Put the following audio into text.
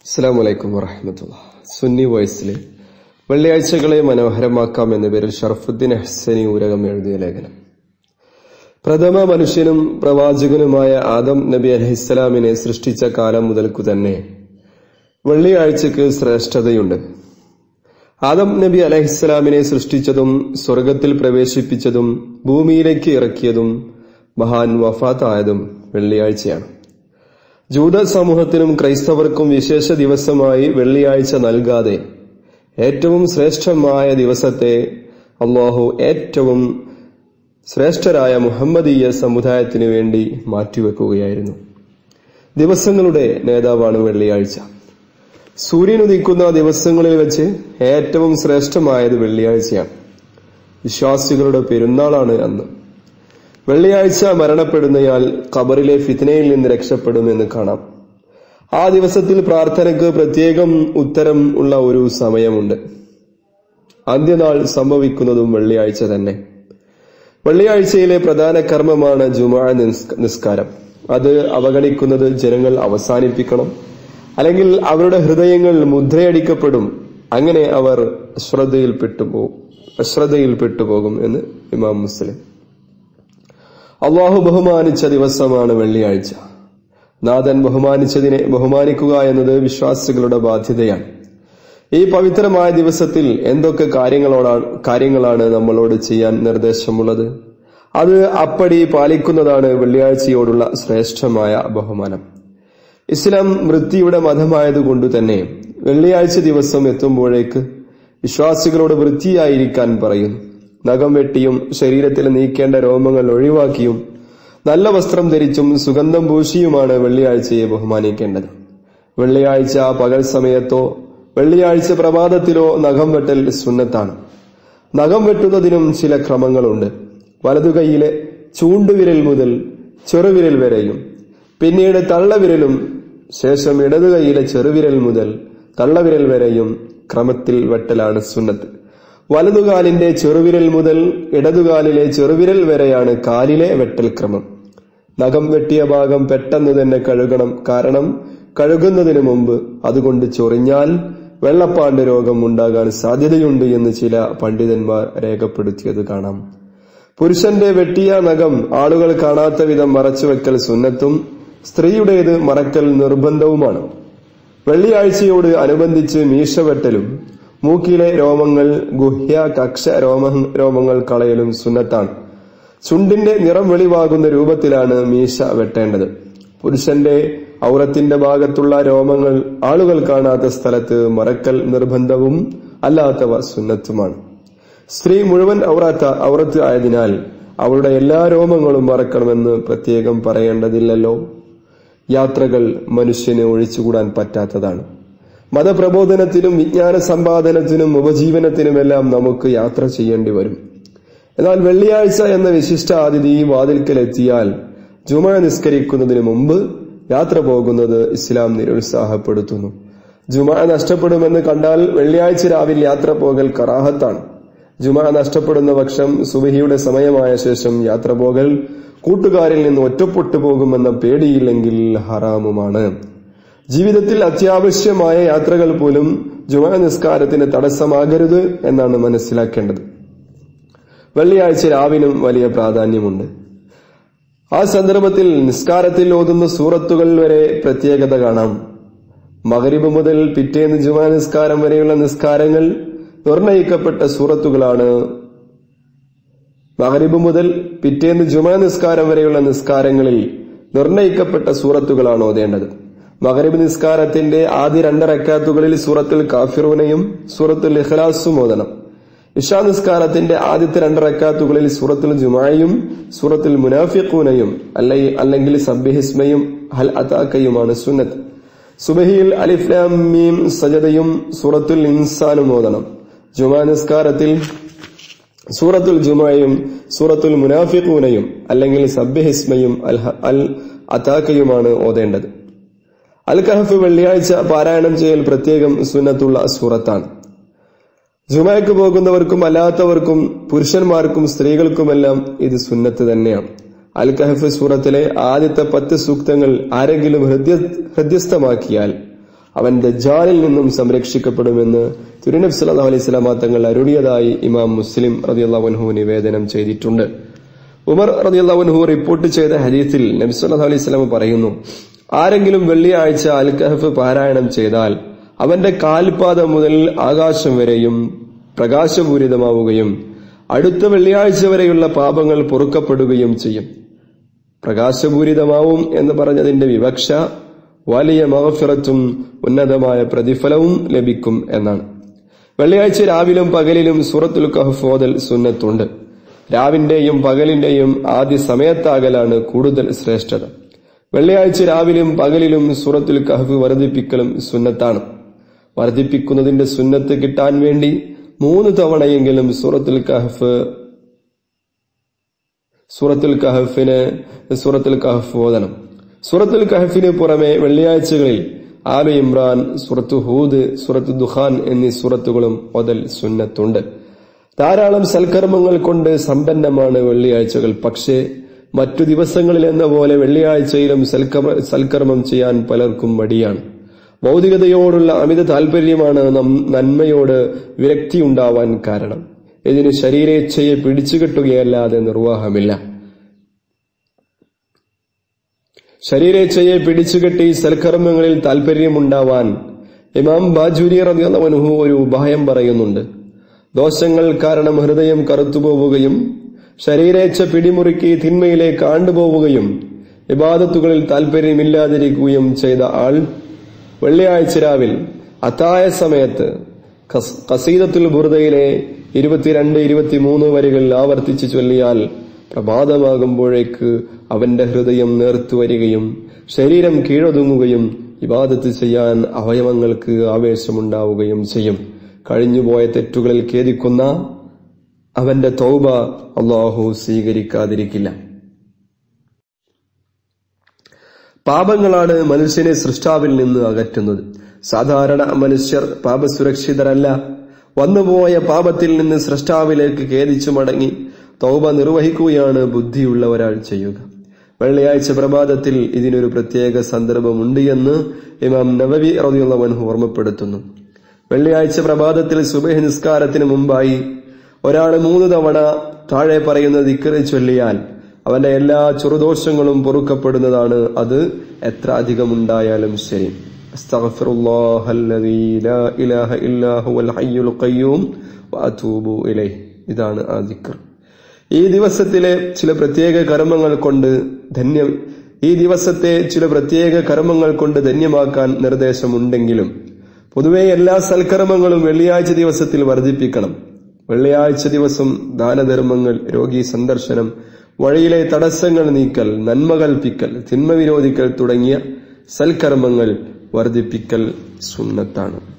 അസ്സാം വലൈക്കും വറഹമത്തുള്ള സുന്നി വോയിസിലെ വെള്ളിയാഴ്ചകളെ മനോഹരമാക്കാം എന്ന പേരിൽ ഷർഫുദ്ദീൻ അഹ്സനി ഊരകം എഴുതിയ ലേഖനം പ്രഥമ മനുഷ്യനും പ്രവാചകനുമായ ആദം നബി അലഹിസ്സലാമിനെ സൃഷ്ടിച്ച കാലം മുതൽക്കു തന്നെ വെള്ളിയാഴ്ചക്ക് ശ്രേഷ്ഠതയുണ്ട് ആദം നബി അലഹിസ്സലാമിനെ സൃഷ്ടിച്ചതും സ്വർഗത്തിൽ പ്രവേശിപ്പിച്ചതും ഭൂമിയിലേക്ക് ഇറക്കിയതും മഹാൻ വഫാത്തായതും വെള്ളിയാഴ്ചയാണ് ജൂത സമൂഹത്തിനും ക്രൈസ്തവർക്കും വിശേഷ ദിവസമായി വെള്ളിയാഴ്ച നൽകാതെ ഏറ്റവും ശ്രേഷ്ഠമായ ദിവസത്തെ അള്ളാഹു ഏറ്റവും ശ്രേഷ്ഠരായ മുഹമ്മദീയ സമുദായത്തിനു വേണ്ടി മാറ്റിവെക്കുകയായിരുന്നു ദിവസങ്ങളുടെ നേതാവാണ് വെള്ളിയാഴ്ച സൂര്യൻ ഉദിക്കുന്ന ദിവസങ്ങളിൽ വെച്ച് ഏറ്റവും ശ്രേഷ്ഠമായത് വെള്ളിയാഴ്ചയാണ് വിശ്വാസികളുടെ പെരുന്നാളാണ് അന്ന് വെള്ളിയാഴ്ച മരണപ്പെടുന്നയാൾ ഖബറിലെ ഫിത്നയിൽ നിന്ന് രക്ഷപ്പെടുമെന്ന് കാണാം ആ ദിവസത്തിൽ പ്രാർത്ഥനയ്ക്ക് പ്രത്യേകം ഉത്തരം ഉള്ള ഒരു സമയമുണ്ട് അന്ത്യനാൾ സംഭവിക്കുന്നതും വെള്ളിയാഴ്ച തന്നെ വെള്ളിയാഴ്ചയിലെ പ്രധാന കർമ്മമാണ് ജുമാ നിസ്കാരം അത് അവഗണിക്കുന്നത് ജനങ്ങൾ അവസാനിപ്പിക്കണം അല്ലെങ്കിൽ അവരുടെ ഹൃദയങ്ങൾ മുദ്രയടിക്കപ്പെടും അങ്ങനെ അവർ അശ്രദ്ധയിൽ പെട്ടുപോകും അശ്രദ്ധയിൽ പെട്ടുപോകും എന്ന് ഇമാം മുസ്ലിം അള്ളാഹു ബഹുമാനിച്ച ദിവസമാണ് വെള്ളിയാഴ്ച നാഥൻ ബഹുമാനിച്ചതിനെ ബഹുമാനിക്കുക എന്നത് വിശ്വാസികളുടെ ബാധ്യതയാണ് ഈ പവിത്രമായ ദിവസത്തിൽ എന്തൊക്കെ കാര്യങ്ങളോടാണ് കാര്യങ്ങളാണ് നമ്മളോട് ചെയ്യാൻ നിർദ്ദേശമുള്ളത് അത് അപ്പടി പാലിക്കുന്നതാണ് വെള്ളിയാഴ്ചയോടുള്ള ശ്രേഷ്ഠമായ ബഹുമാനം ഇസ്ലാം വൃത്തിയുടെ മതമായതുകൊണ്ട് തന്നെ വെള്ളിയാഴ്ച ദിവസം എത്തുമ്പോഴേക്ക് വിശ്വാസികളോട് വൃത്തിയായിരിക്കാൻ പറയുന്നു നഖം വെട്ടിയും ശരീരത്തിൽ നീക്കേണ്ട രോമങ്ങൾ ഒഴിവാക്കിയും നല്ല വസ്ത്രം ധരിച്ചും സുഗന്ധം പൂശിയുമാണ് വെള്ളിയാഴ്ചയെ ബഹുമാനിക്കേണ്ടത് വെള്ളിയാഴ്ച പകൽ സമയത്തോ വെള്ളിയാഴ്ച പ്രഭാതത്തിലോ നഖം വെട്ടൽ സുന്നത്താണ് നഖം വെട്ടുന്നതിനും ചില ക്രമങ്ങളുണ്ട് വലതുകൈയിലെ ചൂണ്ടുവിരൽ മുതൽ ചെറുവിരൽ വരെയും പിന്നീട് തള്ളവിരലും ശേഷം ഇടതുകൈയിലെ ചെറുവിരൽ മുതൽ തള്ളവിരൽ വരെയും ക്രമത്തിൽ വെട്ടലാണ് സുന്നത്ത് വലതുകാലിന്റെ ചെറുവിരൽ മുതൽ ഇടതുകാലിലെ ചെറുവിരൽ വരെയാണ് കാലിലെ വെട്ടൽ ക്രമം നഖം വെട്ടിയ ഭാഗം പെട്ടെന്ന് തന്നെ കഴുകണം കാരണം കഴുകുന്നതിന് മുമ്പ് അതുകൊണ്ട് ചൊറിഞ്ഞാൽ വെള്ളപ്പാണ്ട് രോഗം ഉണ്ടാകാൻ സാധ്യതയുണ്ട് എന്ന് ചില പണ്ഡിതന്മാർ രേഖപ്പെടുത്തിയത് കാണാം പുരുഷന്റെ വെട്ടിയ നഖം ആളുകൾ കാണാത്ത വിധം മറച്ചുവെക്കൽ സുന്നത്തും സ്ത്രീയുടേത് മറക്കൽ നിർബന്ധവുമാണ് വെള്ളിയാഴ്ചയോട് അനുബന്ധിച്ച് മീശവെട്ടലും മൂക്കിലെ രോമങ്ങൾ ഗുഹ്യ കക്ഷ രോമ രോമങ്ങൾ കളയലും സുന്നത്താണ് ചുണ്ടിന്റെ നിറം വെളിവാകുന്ന രൂപത്തിലാണ് മീശ വെട്ടേണ്ടത് പുരുഷന്റെ ഔറത്തിന്റെ ഭാഗത്തുള്ള രോമങ്ങൾ ആളുകൾ കാണാത്ത സ്ഥലത്ത് മറക്കൽ നിർബന്ധവും അല്ലാത്തവ സുന്നത്തുമാണ് സ്ത്രീ മുഴുവൻ ഔറാത്ത ഔറത്ത് ആയതിനാൽ അവളുടെ എല്ലാ രോമങ്ങളും മറക്കണമെന്ന് പ്രത്യേകം പറയേണ്ടതില്ലല്ലോ യാത്രകൾ മനുഷ്യന് ഒഴിച്ചുകൂടാൻ പറ്റാത്തതാണ് മതപ്രബോധനത്തിനും വിജ്ഞാന സമ്പാദനത്തിനും ഉപജീവനത്തിനുമെല്ലാം നമുക്ക് യാത്ര ചെയ്യേണ്ടി വരും എന്നാൽ വെള്ളിയാഴ്ച എന്ന വിശിഷ്ട അതിഥി വാതിൽക്കലെത്തിയാൽ ജുമ നിസ്കരിക്കുന്നതിന് മുമ്പ് യാത്ര പോകുന്നത് ഇസ്ലാം നിരുത്സാഹപ്പെടുത്തുന്നു ജുമ നഷ്ടപ്പെടുമെന്ന് കണ്ടാൽ വെള്ളിയാഴ്ച രാവിലെ യാത്ര പോകൽ കറാഹത്താണ് ജുമ നഷ്ടപ്പെടുന്ന പക്ഷം സുബഹിയുടെ സമയമായ ശേഷം യാത്ര പോകൽ കൂട്ടുകാരിൽ നിന്ന് ഒറ്റപ്പെട്ടു പോകുമെന്ന പേടിയില്ലെങ്കിൽ ഹറാമുമാണ് ജീവിതത്തിൽ അത്യാവശ്യമായ യാത്രകൾ പോലും ജുമാ നിസ്കാരത്തിന് തടസ്സമാകരുത് എന്നാണ് മനസ്സിലാക്കേണ്ടത് വെള്ളിയാഴ്ച രാവിനും വലിയ പ്രാധാന്യമുണ്ട് ആ സന്ദർഭത്തിൽ നിസ്കാരത്തിൽ ഓതുന്ന സൂറത്തുകൾ വരെ പ്രത്യേകത കാണാം മകരിബ് മുതൽ പിറ്റേന്ന് ജുമാ നിസ്കാരം വരെയുള്ള നിസ്കാരങ്ങൾ നിർണയിക്കപ്പെട്ട സൂറത്തുകളാണ് മകരിബ് മുതൽ പിറ്റേന്ന് ജുമാ നിസ്കാരം വരെയുള്ള നിസ്കാരങ്ങളിൽ നിർണയിക്കപ്പെട്ട സൂറത്തുകളാണ് ഓതേണ്ടത് മകരിബ് നിസ്കാരത്തിന്റെ ആദ്യ രണ്ട് റക്കാത്തുകളിൽ സൂറത്തുൽ കാഫിറൂനെയും സൂറത്തുൽ ഇഖ്ലാസും ഓതണം ഇഷാ നിസ്കാരത്തിന്റെ ആദ്യത്തെ രണ്ട് റക്കാത്തുകളിൽ സൂറത്തുൽ ജുമായും സൂറത്തുൽ മുനാഫിഖൂനയും അല്ലെങ്കിൽ സബ്ബിഹിസ്മയും ഹൽ അതാക്കയുമാണ് സുന്നത്ത് സുബഹിയിൽ അലിഫ്ലാം മീം സജദയും സൂറത്തുൽ ഇൻസാനും ഓതണം ജുമാ നിസ്കാരത്തിൽ സൂറത്തുൽ ജുമായും സൂറത്തുൽ മുനാഫിഖൂനയും അല്ലെങ്കിൽ സബ്ബിഹിസ്മയും അൽ അതാക്കയുമാണ് ഓതേണ്ടത് അൽ കഹഫ് വെള്ളിയാഴ്ച പാരായണം ചെയ്യൽ പ്രത്യേകം സുന്നത്തുള്ള സൂറത്താണ് ജുമായ്ക്ക് പോകുന്നവർക്കും അല്ലാത്തവർക്കും പുരുഷന്മാർക്കും സ്ത്രീകൾക്കുമെല്ലാം ഇത് സുന്നത്ത് തന്നെയാണ് അൽ കഹഫ് സൂറത്തിലെ ആദ്യത്തെ പത്ത് സൂക്തങ്ങൾ ആരെങ്കിലും ഹൃദ്യസ്ഥമാക്കിയാൽ അവൻ ദജ്ജാലിൽ നിന്നും സംരക്ഷിക്കപ്പെടുമെന്ന് തിരുനബ് സല്ലല്ലാഹു അലൈഹി വസല്ലമ തങ്ങൾ അരുളിയതായി ഇമാം മുസ്ലിം റളിയല്ലാഹു അൻഹു നിവേദനം ചെയ്തിട്ടുണ്ട് ഉമർ റളിയല്ലാഹു അൻഹു റിപ്പോർട്ട് ചെയ്ത ഹദീസിൽ നബി സല്ലല്ലാഹു അലൈഹി വസല്ലമ പറയുന്നു ആരെങ്കിലും വെള്ളിയാഴ്ച അൽ കഹഫ് പാരായണം ചെയ്താൽ അവന്റെ കാൽപാദം മുതൽ ആകാശം വരെയും പ്രകാശപൂരിതമാവുകയും അടുത്ത വെള്ളിയാഴ്ച വരെയുള്ള പാപങ്ങൾ പൊറുക്കപ്പെടുകയും ചെയ്യും പ്രകാശപൂരിതമാവും എന്ന് പറഞ്ഞതിന്റെ വിവക്ഷ വലിയ മഹഫിറത്തും ഉന്നതമായ പ്രതിഫലവും ലഭിക്കും എന്നാണ് വെള്ളിയാഴ്ച രാവിലും പകലിലും സൂറത്തുൽ കഹഫ് ഓതൽ സുന്നത്തുണ്ട് രാവിന്റെയും പകലിന്റെയും ആദ്യ സമയത്താകലാണ് കൂടുതൽ ശ്രേഷ്ഠത വെള്ളിയാഴ്ച രാവിലും പകലിലും സൂറത്തുൽ കഹഫ് വർദ്ധിപ്പിക്കലും സുന്നത്താണ് വർദ്ധിപ്പിക്കുന്നതിന്റെ സുന്നത്ത് കിട്ടാൻ വേണ്ടി മൂന്ന് തവണയെങ്കിലും സൂറത്തുൽ കഹഫ് സൂറത്തുൽ കഹഫിന് സൂറത്തുൽ കഹഫ് ഓതണം സൂറത്തുൽ കഹഫിന് പുറമെ വെള്ളിയാഴ്ചകളിൽ ആലു ഇമ്രാൻ സൂറത്തു ഹൂദ് സൂറത്തു ദുഖാൻ എന്നീ സൂറത്തുകളും ഓതൽ സുന്നത്തുണ്ട് ധാരാളം സൽക്കർമ്മങ്ങൾ കൊണ്ട് സമ്പന്നമാണ് വെള്ളിയാഴ്ചകൾ പക്ഷേ മറ്റു ദിവസങ്ങളിൽ എന്ന പോലെ വെള്ളിയാഴ്ചയിലും സൽക്കർമ്മ സൽക്കർമ്മം ചെയ്യാൻ പലർക്കും മടിയാണ് ഭൗതികതയോടുള്ള അമിത താല്പര്യമാണ് നം നന്മയോട് വിരക്തിയുണ്ടാവാൻ കാരണം ഇതിന് ശരീരേച്ഛയെ പിടിച്ചുകെട്ടുകയല്ലാതെ നിർവാഹമില്ല ശരീരേച്ഛയെ പിടിച്ചുകെട്ടി സൽക്കർമ്മങ്ങളിൽ താല്പര്യമുണ്ടാവാൻ ഇമാം ബാജൂരി റബിയുള്ളവനുഹു ഒരു ഉപായം പറയുന്നുണ്ട് ദോഷങ്ങൾ കാരണം ഹൃദയം കറുത്തുപോവുകയും ശരീരേച്ഛ പിടിമുറുക്കി തിന്മയിലേക്ക് ആണ്ടുപോവുകയും ഇബാദത്തുകളിൽ താല്പര്യമില്ലാതിരിക്കുകയും ചെയ്ത ആൾ വെള്ളിയാഴ്ച രാവിൽ അത്തായ സമയത്ത് കസീദത്തുൽ ബുർദയിലെ ഇരുപത്തിരണ്ട് ഇരുപത്തിമൂന്ന് വരികൾ ആവർത്തിച്ച് ചൊല്ലിയാൽ പ്രഭാതമാകുമ്പോഴേക്ക് അവന്റെ ഹൃദയം നേർത്തു വരികയും ശരീരം കീഴൊതുങ്ങുകയും ഇബാദത്ത് ചെയ്യാൻ അവയവങ്ങൾക്ക് ആവേശമുണ്ടാവുകയും ചെയ്യും കഴിഞ്ഞുപോയ തെറ്റുകളിൽ ഖേദിക്കുന്ന അവന്റെ തൗബ അള്ളാഹു സ്വീകരിക്കാതിരിക്കില്ല പാപങ്ങളാണ് മനുഷ്യനെ സൃഷ്ടാവിൽ നിന്ന് അകറ്റുന്നത് സാധാരണ മനുഷ്യർ പാപസുരക്ഷിതരല്ല വന്നുപോയ പാപത്തിൽ നിന്ന് സൃഷ്ടാവിലേക്ക് ഖേദിച്ചു മടങ്ങി തൗബ നിർവഹിക്കുകയാണ് ബുദ്ധിയുള്ള ഒരാൾ ചെയ്യുക വെള്ളിയാഴ്ച പ്രഭാതത്തിൽ ഇതിനൊരു പ്രത്യേക സന്ദർഭമുണ്ട് എന്ന് ഇമാം നവവി റതിയുള്ളവൻ ഓർമ്മപ്പെടുത്തുന്നു വെള്ളിയാഴ്ച പ്രഭാതത്തിൽ സുബഹ് നിസ്കാരത്തിന് മുമ്പായി ഒരാൾ മൂന്ന് തവണ താഴെ പറയുന്ന ദിക്കറി ചൊല്ലിയാൽ അവന്റെ എല്ലാ ചെറുദോഷങ്ങളും പൊറുക്കപ്പെടുന്നതാണ് അത് എത്ര അധികമുണ്ടായാലും ശരി ഇതാണ് ആ ദിക്കർ ഈ ദിവസത്തിലെ ചില പ്രത്യേക കർമ്മങ്ങൾ കൊണ്ട് ധന്യം ഈ ദിവസത്തെ ചില പ്രത്യേക കർമ്മങ്ങൾ കൊണ്ട് ധന്യമാക്കാൻ നിർദ്ദേശമുണ്ടെങ്കിലും പൊതുവെ എല്ലാ സൽക്കർമ്മങ്ങളും വെള്ളിയാഴ്ച ദിവസത്തിൽ വർദ്ധിപ്പിക്കണം വെള്ളിയാഴ്ച ദിവസം ദാനധർമ്മങ്ങൾ രോഗി സന്ദർശനം വഴിയിലെ തടസ്സങ്ങൾ നീക്കൽ നന്മ കൽപ്പിക്കൽ തിന്മ വിരോധിക്കൽ തുടങ്ങിയ സൽക്കർമ്മങ്ങൾ വർദ്ധിപ്പിക്കൽ സുന്നത്താണ്